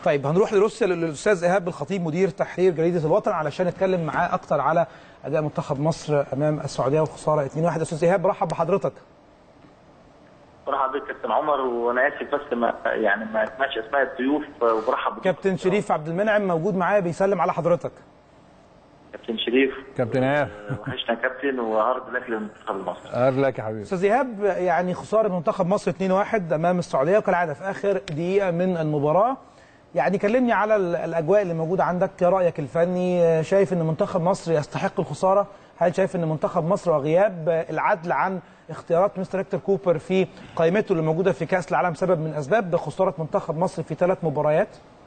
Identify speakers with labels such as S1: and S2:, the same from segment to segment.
S1: طيب هنروح لروسيا للاستاذ ايهاب الخطيب مدير تحرير جريده الوطن علشان نتكلم معاه اكتر على اداء منتخب مصر امام السعوديه والخساره 2-1 استاذ ايهاب برحب بحضرتك
S2: برحب بك كابتن عمر وانا اسف بس ما يعني ما اسمعش اسماء الضيوف وبرحب بك
S1: كابتن شريف عبد المنعم موجود معايا بيسلم على حضرتك
S2: كابتن شريف
S3: كابتن ايهاب
S2: وحشنا كابتن وهارد لك للمنتخب المصري
S3: هارد لك يا حبيبي
S1: استاذ ايهاب يعني خساره منتخب مصر 2-1 امام السعوديه وكالعاده في اخر دقيقه من المباراه يعني كلمني على الاجواء اللي موجوده عندك رايك الفني شايف ان منتخب مصر يستحق الخساره هل شايف ان منتخب مصر وغياب العدل عن اختيارات مستر هيكتور كوبر في قائمته اللي موجوده في كاس العالم سبب من اسباب خساره منتخب مصر في ثلاث مباريات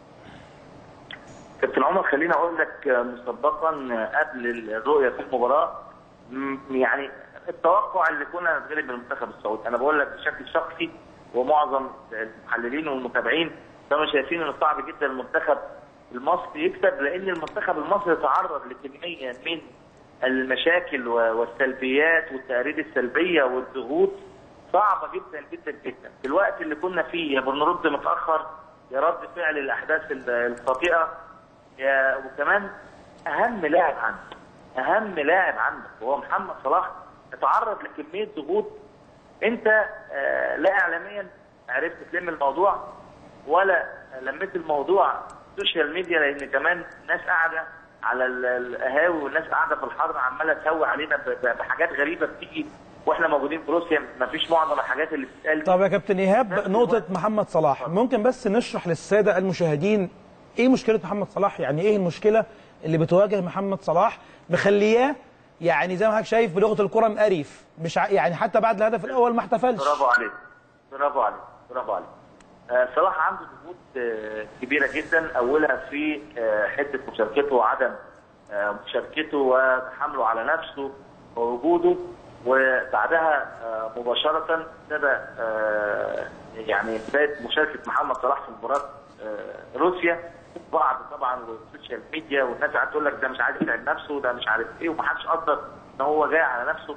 S2: كابتن عمر خليني اقول لك مسبقا قبل الرؤيه في المباراه يعني التوقع اللي كنا نتغلب من المنتخب السعودي انا بقول لك بشكل شخصي ومعظم المحللين والمتابعين كانوا شايفين انه صعب جدا المنتخب المصري يكسب لان المنتخب المصري تعرض لكميه من المشاكل والسلبيات والتقارير السلبيه والضغوط صعبه جدا جدا جدا في الوقت اللي كنا فيه يا بنرد متاخر يا رد فعل الاحداث الخاطئه يا وكمان اهم لاعب عندك اهم لاعب عندك وهو محمد صلاح اتعرض لكميه ضغوط انت آه لا اعلاميا عرفت تلم الموضوع ولا لميت الموضوع سوشيال ميديا لان كمان الناس قاعده على القهاوي والناس قاعده في الحر عماله تهوي علينا بحاجات غريبه بتيجي واحنا موجودين في روسيا ما فيش معظم الحاجات اللي بتتقال
S1: طب يا كابتن ايهاب نقطه محمد صلاح ممكن بس نشرح للساده المشاهدين ايه مشكله محمد صلاح يعني ايه المشكله اللي بتواجه محمد صلاح مخلياه يعني زي ما حضرتك شايف بلغه الكره مقريف مش ع... يعني حتى بعد الهدف الاول ما احتفلش
S2: برافو عليك برافو عليك برافو عليك آه صلاح عنده ضغوط آه كبيره جدا اولها في آه حته مشاركته وعدم مشاركته وتحمله على نفسه ووجوده وبعدها مباشره ابتدى يعني بدايه مشاركه محمد صلاح في مباراه روسيا بعض طبعا والسوشيال ميديا والناس قاعده تقول لك ده مش عايز يتعب نفسه ده مش عارف ايه ومحدش قدر ان هو جاي على نفسه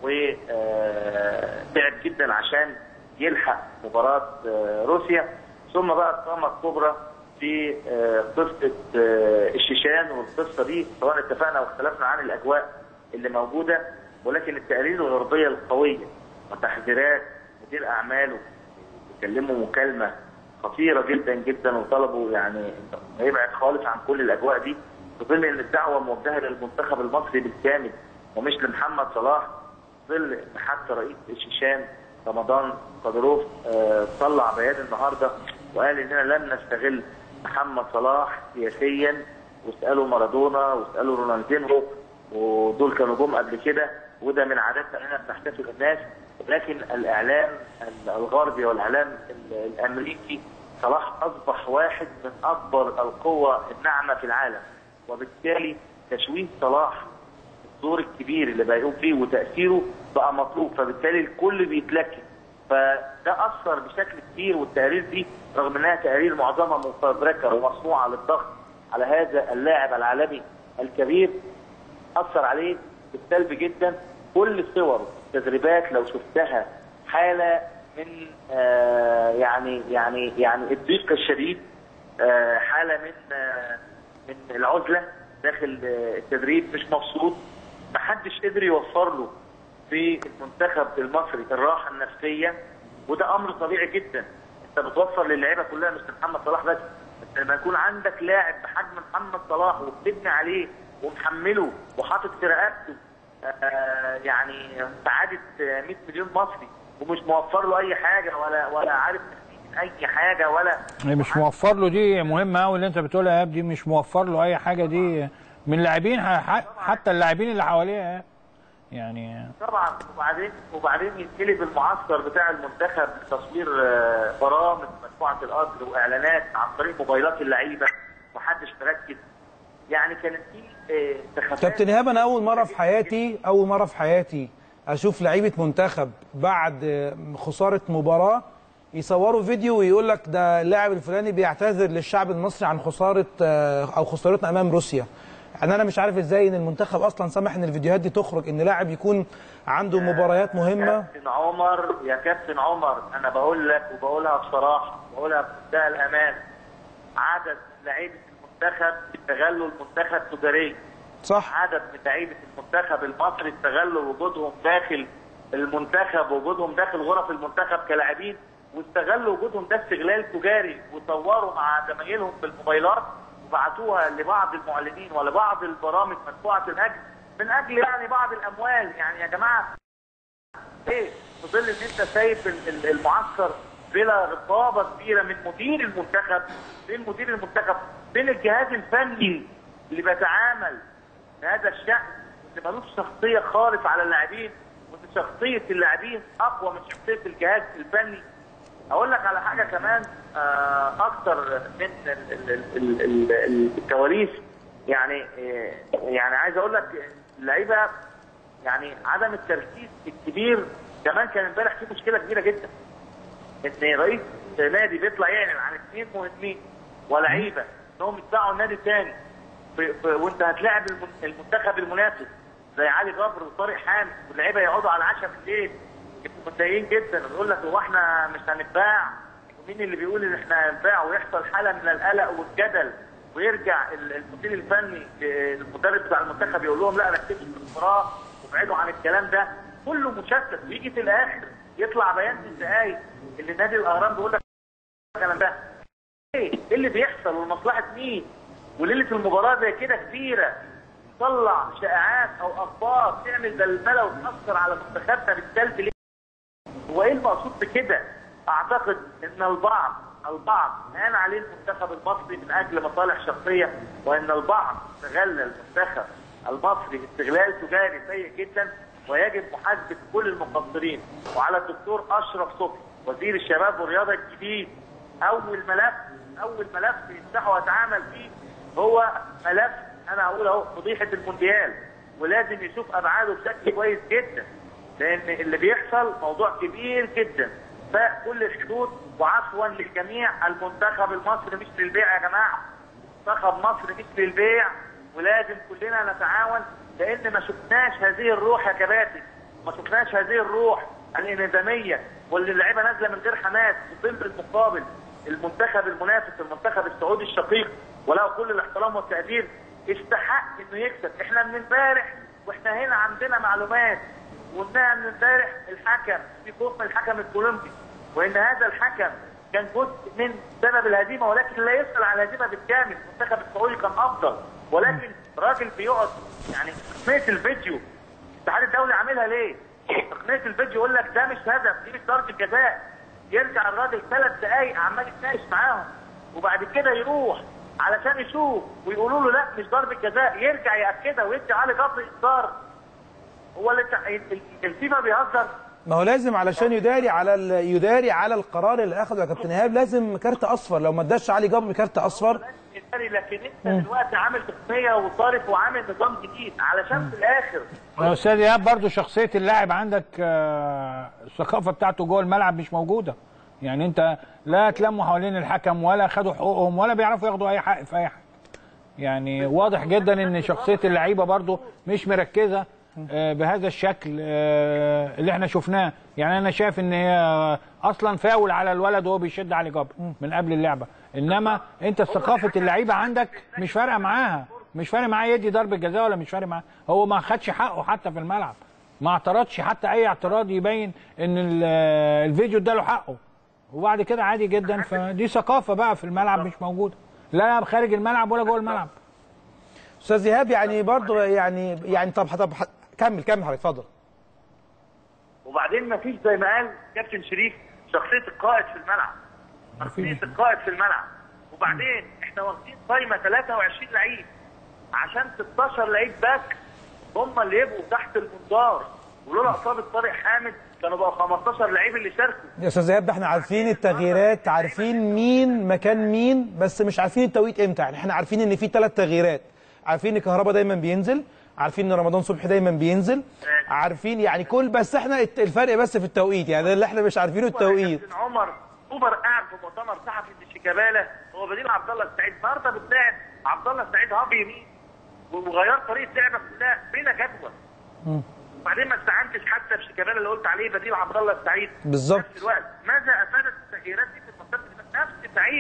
S2: وتعب جدا عشان يلحق مباراه روسيا ثم بقى الطامه الكبرى في قصه الشيشان والقصه دي سواء اتفقنا واختلفنا عن الاجواء اللي موجوده ولكن التقارير الغربيه القويه وتحذيرات مدير اعماله بيكلموا مكالمه خطيره جدا جدا وطلبوا يعني يبعد خالص عن كل الاجواء دي في ظل ان الدعوه موجهه للمنتخب المصري بالكامل ومش لمحمد صلاح ظل ان حتى رئيس الشيشان رمضان قدروف آه طلع بيان النهارده وقال اننا لن نستغل محمد صلاح سياسيا واسالوا مارادونا واسالوا رونالدينهو ودول كانوا جم قبل كده وده من عاداتنا اننا بنحتفل الناس لكن الاعلام الغربي والاعلام الامريكي صلاح اصبح واحد من اكبر القوى الناعمه في العالم وبالتالي تشويه صلاح الدور الكبير اللي بقى يقوم فيه وتاثيره بقى مطلوب فبالتالي الكل بيتلكك فده اثر بشكل كبير والتقارير دي رغم انها تقارير معظمها مفبركه ومصنوعه للضغط على هذا اللاعب العالمي الكبير اثر عليه بالسلب جدا كل صور التدريبات لو شفتها حاله من آه يعني يعني يعني الضيق الشديد آه حاله من آه من العزله داخل التدريب مش مبسوط محدش قدر يوفر له في المنتخب المصري الراحه النفسيه وده امر طبيعي جدا انت بتوفر للعيبه كلها مش محمد صلاح بس انت لما يكون عندك لاعب بحجم محمد صلاح وبتبني عليه ومحمله وحاطط في رقبته آه يعني سعاده 100 مليون مصري ومش موفر له اي حاجه ولا ولا عارف اي حاجه ولا
S3: مش موفر له دي مهمه قوي اللي انت بتقولها يا دي مش موفر له اي حاجه دي من اللاعبين حتى اللاعبين اللي حواليه يعني
S2: طبعا وبعدين وبعدين يتقلب المعسكر بتاع المنتخب تصوير برامج مدفوعه الاجر واعلانات عن طريق موبايلات اللعيبه محدش مركز يعني كانت في
S1: انتخابات كابتن ايهاب انا اول مره في حياتي اول مره في حياتي اشوف لعيبه منتخب بعد خساره مباراه يصوروا فيديو ويقول لك ده اللاعب الفلاني بيعتذر للشعب المصري عن خساره او خسارتنا امام روسيا يعني انا مش عارف ازاي ان المنتخب اصلا سمح ان الفيديوهات دي تخرج ان لاعب يكون عنده مباريات مهمه
S2: كابتن عمر يا كابتن عمر انا بقول لك وبقولها بصراحه بقولها بمنتهى الامان عدد من لعيبه المنتخب استغلوا المنتخب تجاريا
S1: صح
S2: عدد من لعيبه المنتخب المصري استغلوا وجودهم داخل المنتخب وجودهم داخل غرف المنتخب كلاعبين واستغلوا وجودهم ده استغلال تجاري وصوروا مع زمايلهم بالموبايلات وبعتوها لبعض المعلنين ولبعض البرامج مدفوعه الاجر من اجل يعني بعض الاموال يعني يا جماعه ايه في ظل ان انت سايب ال- ال- المعسكر بلا رقابه كبيره من مدير المنتخب من مدير المنتخب من الجهاز الفني اللي بيتعامل بهذا الشأن اللي ملوش شخصيه خالص على اللاعبين وان شخصيه اللاعبين اقوى من شخصيه الجهاز الفني اقول لك على حاجه كمان آه، اكتر من ال- ال- ال- ال- ال- الكواليس يعني آه، يعني عايز اقول لك اللعيبه يعني عدم التركيز الكبير كمان كان امبارح في مشكله كبيره جدا ان رئيس نادي بيطلع يعلن عن اثنين مهمين ولعيبه انهم يدفعوا النادي الثاني وانت هتلاعب الم- المنتخب المنافس زي علي جبر وطارق حامد واللعيبه يقعدوا على العشاء بالليل يبقوا متضايقين جدا ويقول لك هو احنا مش هنتباع ومين اللي بيقول ان احنا هنتباع ويحصل حاله من القلق والجدل ويرجع ال- المدير الفني المدرب بتاع المنتخب يقول لهم لا ركزوا في المباراه وابعدوا عن الكلام ده كله مشتت ويجي في الاخر يطلع بيان في الدقايق اللي نادي الاهرام بيقول لك الكلام ده ايه إيه اللي بيحصل ولمصلحه مين وليله المباراه زي كده كبيره تطلع شائعات او اخبار تعمل بلبله وتاثر على منتخبنا بالسلب ليه؟ هو ايه المقصود بكده؟ اعتقد ان البعض البعض هان عليه المنتخب المصري من اجل مصالح شخصيه وان البعض استغل المنتخب المصري استغلال تجاري سيء جدا ويجب محاسبه كل المقصرين وعلى الدكتور اشرف صبحي وزير الشباب والرياضه الجديد اول ملف اول ملف يفتحه ويتعامل فيه هو ملف انا هقول اهو فضيحه المونديال ولازم يشوف ابعاده بشكل كويس جدا لان اللي بيحصل موضوع كبير جدا فكل الحدود وعفوا للجميع المنتخب المصري مش للبيع يا جماعه منتخب مصر مش للبيع ولازم كلنا نتعاون لان ما شفناش هذه الروح يا كباتن ما شفناش هذه الروح الانهزاميه واللي اللعيبه نازله من غير حماس وضد المقابل المنتخب المنافس المنتخب السعودي الشقيق وله كل الاحترام والتقدير استحق انه يكسب احنا من امبارح واحنا هنا عندنا معلومات وانها من امبارح الحكم في خوف من الحكم الكولومبي وان هذا الحكم كان جزء من سبب الهزيمه ولكن لا يسال على الهزيمه بالكامل المنتخب السعودي كان افضل ولكن راجل بيقعد يعني تقنيه الفيديو الاتحاد الدولي عاملها ليه؟ تقنيه الفيديو يقول لك ده مش هدف دي مش ضربه جزاء يرجع الراجل ثلاث دقائق عمال يتناقش معاهم وبعد كده يروح علشان يشوف ويقولوا له لا مش ضربه جزاء يرجع ياكدها ويدي علي جبر انذار هو اللي الت- الفيفا بيهزر
S1: ما هو لازم علشان يداري على ال- يداري على القرار اللي اخده يا كابتن ايهاب لازم كارت اصفر لو ما اداش علي جبر كارت اصفر
S2: يداري، لكن انت دلوقتي عامل تقنيه وصارف وعامل نظام جديد علشان في الاخر
S3: يا استاذ ايهاب برضه شخصيه اللاعب عندك آه، الثقافه بتاعته جوه الملعب مش موجوده يعني انت لا تلموا حوالين الحكم ولا خدوا حقوقهم ولا بيعرفوا ياخدوا اي حق في اي حاجه يعني واضح جدا ان شخصيه اللعيبه برضه مش مركزه آه، بهذا الشكل آه، اللي احنا شفناه يعني انا شايف ان هي اصلا فاول على الولد وهو بيشد علي جبر من قبل اللعبه انما انت ثقافه اللعيبه عندك مش فارقه معاها مش فارق معاه يدي ضربه جزاء ولا مش فارق معاه هو ما خدش حقه حتى في الملعب ما اعترضش حتى اي اعتراض يبين ان ال- الفيديو اداله حقه وبعد كده عادي جدا فدي ثقافه بقى في الملعب مش موجوده لا خارج الملعب ولا جوه الملعب
S1: استاذ ايهاب يعني برضه يعني يعني طب طب كمل كمل حضرتك اتفضل
S2: وبعدين ما فيش زي ما قال كابتن شريف شخصيه القائد في الملعب شخصيه القائد في الملعب وبعدين احنا واخدين قايمه 23 لعيب عشان 16 لعيب باك هم اللي يبقوا تحت المنظار ولولا اصابه طارق حامد كانوا بقوا 15 لعيب اللي شاركوا
S1: يا استاذ ايهاب ده احنا عارفين التغييرات عارفين مين مكان مين بس مش عارفين التوقيت امتى يعني احنا عارفين ان في ثلاث تغييرات عارفين ان كهربا دايما بينزل عارفين ان رمضان صبحي دايما بينزل عارفين يعني كل بس احنا الت- الفرق بس في التوقيت يعني ده اللي احنا مش عارفينه التوقيت
S2: كابتن عمر عمر قاعد في مؤتمر صحفي في شيكابالا هو بديل عبد الله السعيد النهارده بتلاعب عبد الله السعيد هاب يمين وغير طريقه لعبك كلها بين جدول وبعدين ما استعنتش حتى بشيكابالا اللي قلت عليه بديل عبد الله السعيد
S1: بالظبط.
S2: في نفس الوقت ماذا افادت التغييرات دي في المنتخب نفس اللعيبه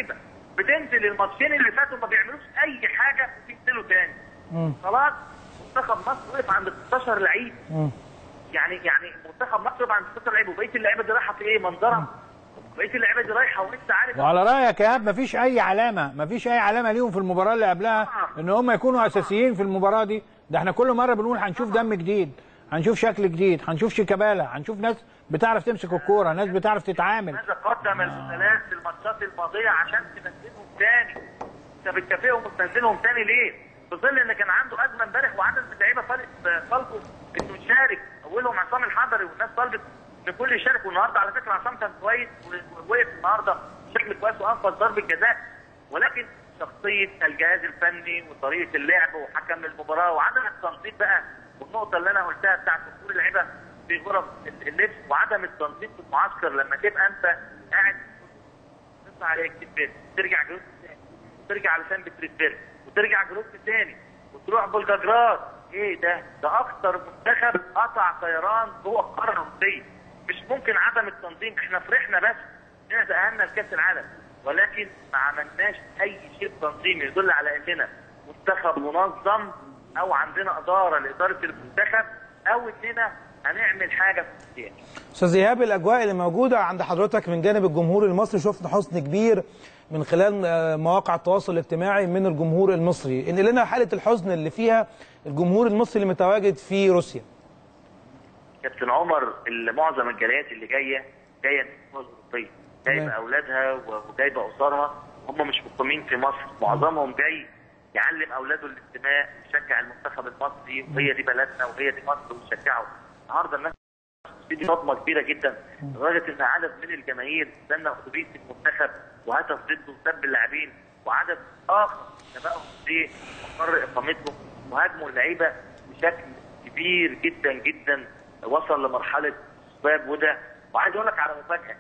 S2: بتنزل الماتشين اللي فاتوا ما بيعملوش اي حاجه وتنزلوا تاني
S1: مم.
S2: خلاص منتخب مصر وقف عند 16 لعيب
S1: مم.
S2: يعني يعني منتخب مصر وقف عند 16 لعيب وبقيه اللعيبه دي رايحه في ايه منظره بقيه اللعيبه دي رايحه ولسه عارف
S3: وعلى رايك يا ايهاب مفيش اي علامه مفيش اي علامه ليهم في المباراه اللي قبلها ان هم يكونوا اساسيين في المباراه دي ده احنا كل مره بنقول هنشوف دم جديد هنشوف شكل جديد هنشوف شيكابالا هنشوف ناس بتعرف تمسك الكوره ناس بتعرف تتعامل
S2: ماذا قدم البدلاء في الماتشات الماضيه عشان تنزلهم تاني انت بتكافئهم وتنزلهم تاني ليه؟ في ظل ان كان عنده ازمه امبارح وعدد من اللعيبه طالب طالبوا انه يشارك اولهم عصام الحضري والناس طلبت ان الكل يشارك والنهارده على فكره عصام كان كويس ووقف النهارده بشكل كويس وانقذ ضربه جزاء ولكن شخصيه الجهاز الفني وطريقه اللعب وحكم المباراه وعدم التنظيم بقى والنقطه اللي انا قلتها بتاعت دخول اللعيبه في غرف اللبس وعدم التنظيم في المعسكر لما تبقى انت قاعد تطلع عليك تبت ترجع جروب تاني وترجع علشان بتريدفيل وترجع جروب تاني وتروح بولجاجراد ايه ده؟ ده اكتر منتخب قطع طيران جوه القاره الروسيه مش ممكن عدم التنظيم احنا فرحنا بس احنا تاهلنا لكاس العالم ولكن ما عملناش اي شيء تنظيمي يدل على اننا منتخب منظم او عندنا اداره لاداره المنتخب او اننا هنعمل حاجه في السياسه
S1: استاذ ايهاب الاجواء اللي موجوده عند حضرتك من جانب الجمهور المصري شفنا حزن كبير من خلال آه، مواقع التواصل الاجتماعي من الجمهور المصري ان لنا حاله الحزن اللي فيها الجمهور المصري اللي متواجد في روسيا
S2: كابتن عمر اللي معظم الجاليات اللي جايه جايه من الدول الاوروبيه جايبه
S1: تمام.
S2: اولادها و- وجايبه اسرها هم مش مقيمين في مصر معظمهم جاي يعلم اولاده الانتماء يشجع المنتخب المصري وهي دي بلدنا وهي دي مصر ونشجعه النهارده الناس دي صدمه كبيره جدا لدرجه ان عدد من الجماهير استنى اتوبيس المنتخب وهتف ضده وسب اللاعبين وعدد اخر سبقهم في مقر اقامتهم وهاجموا اللعيبه بشكل كبير جدا جدا وصل لمرحله اسباب وده وعايز اقول لك على مفاجاه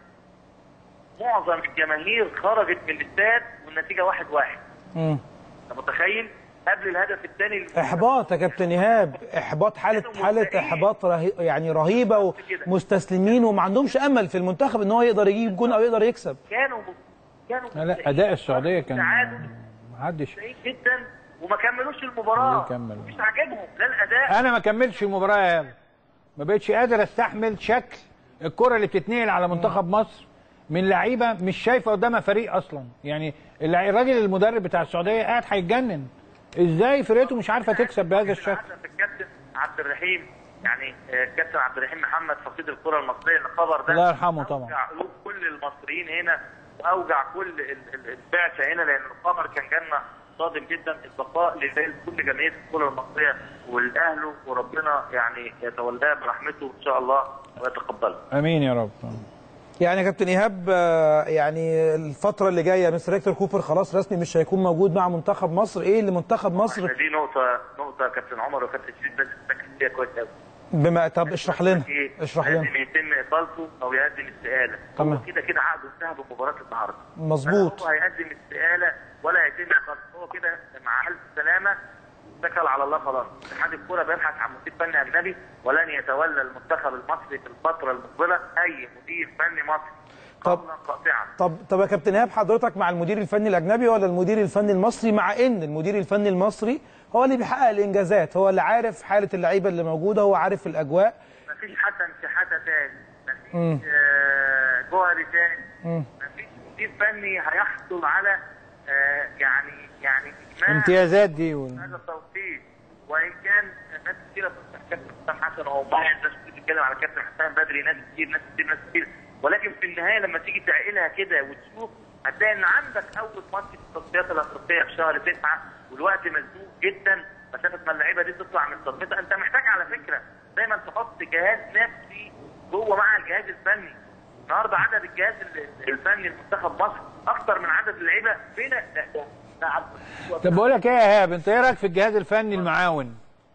S2: معظم الجماهير خرجت من الاستاد والنتيجه واحد واحد
S1: مم.
S2: انت متخيل قبل الهدف الثاني
S1: احباط يا كابتن ايهاب احباط حاله حاله احباط رهي يعني رهيبه ومستسلمين وما عندهمش امل في المنتخب ان هو يقدر يجيب جون او يقدر يكسب
S2: كانوا كانوا
S3: لا لا اداء السعوديه كان
S2: تعادل
S3: محدش
S2: سعيد جدا وما كملوش المباراه
S3: يكمل.
S2: مش عاجبهم لا الاداء
S3: انا ما كملتش المباراه يا ايهاب ما بقتش قادر استحمل شكل الكره اللي بتتنقل على منتخب مصر من لعيبه مش شايفه قدامها فريق اصلا يعني اللع- الراجل المدرب بتاع السعوديه قاعد هيتجنن ازاي فرقته مش عارفه تكسب بهذا الشكل
S2: في الكابتن عبد الرحيم يعني آه، الكابتن عبد الرحيم محمد فقيد الكره المصريه الخبر ده
S3: الله يرحمه طبعا.
S2: اوجع قلوب كل المصريين هنا واوجع كل ال- ال- البعثه هنا لان الخبر كان جالنا صادم جدا البقاء لذلك كل جمعيه الكره المصريه والاهله وربنا يعني يتولاه برحمته ان شاء الله ويتقبله.
S3: امين يا رب
S1: يعني يا كابتن ايهاب آه، يعني الفتره اللي جايه مستر هيكتور كوبر خلاص رسمي مش هيكون موجود مع منتخب مصر ايه اللي منتخب مصر
S2: دي نقطه نقطه كابتن عمر وكابتن شريف لازم تركز فيها كويس قوي.
S1: بما طب اشرح لنا
S2: إيه؟
S1: اشرح لنا
S2: لازم يتم اقالته او يقدم استقاله
S1: تمام.
S2: هو كده كده عقده انتهى بمباراه النهارده
S1: مظبوط
S2: هو هيقدم استقاله ولا يتم اقالته هو كده مع الف سلامه اتكل على الله خلاص اتحاد الكوره بيبحث عن مدير فني اجنبي ولن يتولى المنتخب المصري في الفتره المقبله اي مدير فني مصري
S1: طب-
S2: قولا قاطعا
S1: طب طب يا كابتن ايهاب حضرتك مع المدير الفني الاجنبي ولا المدير الفني المصري مع ان المدير الفني المصري هو اللي بيحقق الانجازات هو اللي عارف حاله اللعيبه اللي موجوده هو عارف الاجواء
S2: مفيش حسن شحاته تاني
S1: مم.
S2: مفيش آه، جوهري تاني
S1: مم.
S2: مفيش مدير فني هيحصل على آه، يعني يعني اجماع
S3: امتيازات دي وال...
S2: هذا التوفيق وان كان ناس كثيره بتفتح كابتن حسام حسن او بعض الناس بتتكلم على كابتن حسام بدري ناس كتير ناس كتير ناس كتير ولكن في النهايه لما تيجي تعقلها كده وتشوف هتلاقي ان عندك اول ماتش في التصفيات الافريقيه في شهر تسعه والوقت مزنوق جدا مسافه ما اللعيبه دي تطلع من صدمتها انت محتاج على فكره دايما تحط جهاز نفسي جوه مع الجهاز الفني النهارده عدد الجهاز ال- الفني لمنتخب مصر اكتر من عدد اللعيبه فين ده- ده- ده عبد-
S3: طب بقول لك ايه يا ايهاب انت ايه رايك في الجهاز الفني المعاون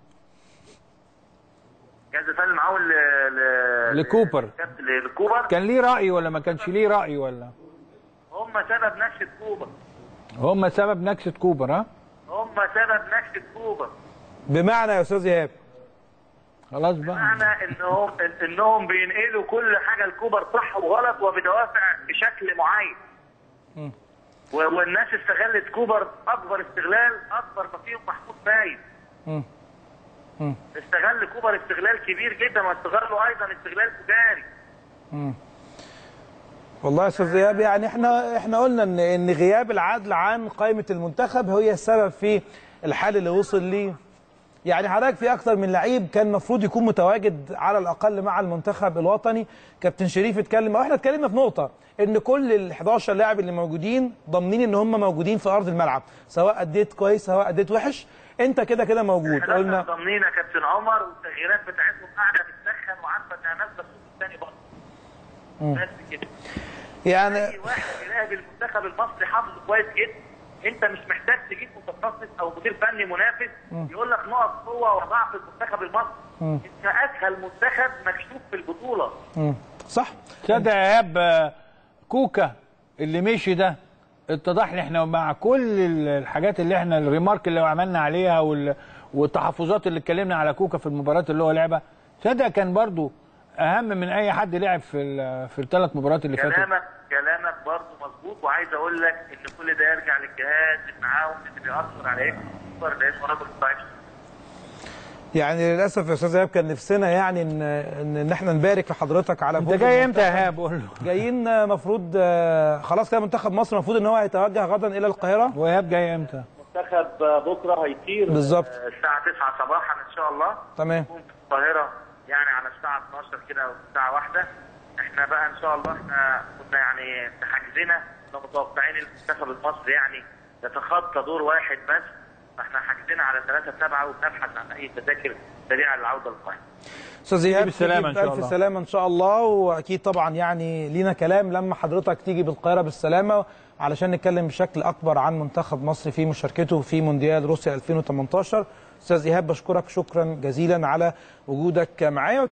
S2: جهاز الفني المعاون ل... ل...
S3: لكوبر.
S2: كابتن- لكوبر
S3: كان ليه راي ولا ما كانش ليه راي ولا
S2: هم سبب نكسه كوبر
S3: هم سبب نكسه كوبر ها
S2: هم سبب نكسه كوبر
S1: بمعنى يا استاذ ايهاب
S3: خلاص بقى
S2: معنى انهم إن- انهم بينقلوا كل حاجه لكوبر صح وغلط وبدوافع بشكل معين و- والناس استغلت كوبر اكبر استغلال اكبر ما فيهم محمود فايد
S1: مم. مم.
S2: استغل كوبر استغلال كبير جدا واستغلوا ايضا استغلال تجاري
S1: والله يا استاذ ايهاب يعني احنا احنا قلنا ان ان غياب العدل عن قائمه المنتخب هي السبب في الحال اللي وصل ليه يعني حضرتك في اكتر من لعيب كان المفروض يكون متواجد على الاقل مع المنتخب الوطني كابتن شريف اتكلم او احنا اتكلمنا في نقطه ان كل ال 11 لاعب اللي موجودين ضامنين ان هم موجودين في ارض الملعب سواء اديت كويس سواء اديت وحش انت كده كده موجود
S2: احنا
S1: قلنا
S2: ضامنين يا كابتن عمر والتغييرات بتاعتهم قاعده بتسخن وعارفه انها نازله الشوط الثاني برضه بس كده
S1: يعني
S2: اي واحد يلاعب المنتخب المصري حافظه كويس جدا انت مش محتاج تجيب متخصص او مدير فني منافس يقول لك نقط قوه وضعف المنتخب المصري انت اسهل منتخب مكشوف في البطوله
S1: مم. صح
S3: تصدق يا ايهاب آه، كوكا اللي مشي ده اتضح لي احنا مع كل ال- الحاجات اللي احنا الريمارك اللي عملنا عليها وال- والتحفظات اللي اتكلمنا على كوكا في المباراه اللي هو لعبها تصدق كان برضو اهم من اي حد لعب في ال- في الثلاث مباريات اللي فاتوا
S2: كلامك كلامك برضه مظبوط وعايز اقول لك ان كل ده يرجع للجهاز المعاون اللي بيأثر على ابنه الكبر لانه راجل ضعيف
S1: يعني للاسف يا استاذ ايهاب كان نفسنا يعني ان ان, إن احنا نبارك لحضرتك على
S3: انت
S1: فوز
S3: جاي امتى
S1: المنتخب.
S3: يا ايهاب قول له
S1: جايين مفروض خلاص كده منتخب مصر المفروض ان هو هيتوجه غدا الى القاهره
S3: وايهاب جاي امتى
S2: المنتخب بكره هيطير
S1: بالظبط.
S2: آه، الساعه 9 صباحا ان شاء الله
S1: تمام
S2: يكون في القاهره يعني على الساعه 12 كده او الساعه 1 احنا بقى ان شاء الله احنا كنا يعني في حجزنا كنا متوقعين المنتخب المصري يعني يتخطى دور واحد بس فاحنا حاجزين على 3 7 وبنبحث عن اي تذاكر سريعه للعوده للقاهره
S1: استاذ ايهاب
S3: بالسلامة
S1: تيجي
S3: إن شاء
S1: بألف
S3: الله.
S1: سلامه ان شاء الله واكيد طبعا يعني لينا كلام لما حضرتك تيجي بالقاهره بالسلامه علشان نتكلم بشكل اكبر عن منتخب مصر في مشاركته في مونديال روسيا 2018 استاذ ايهاب بشكرك شكرا جزيلا على وجودك معايا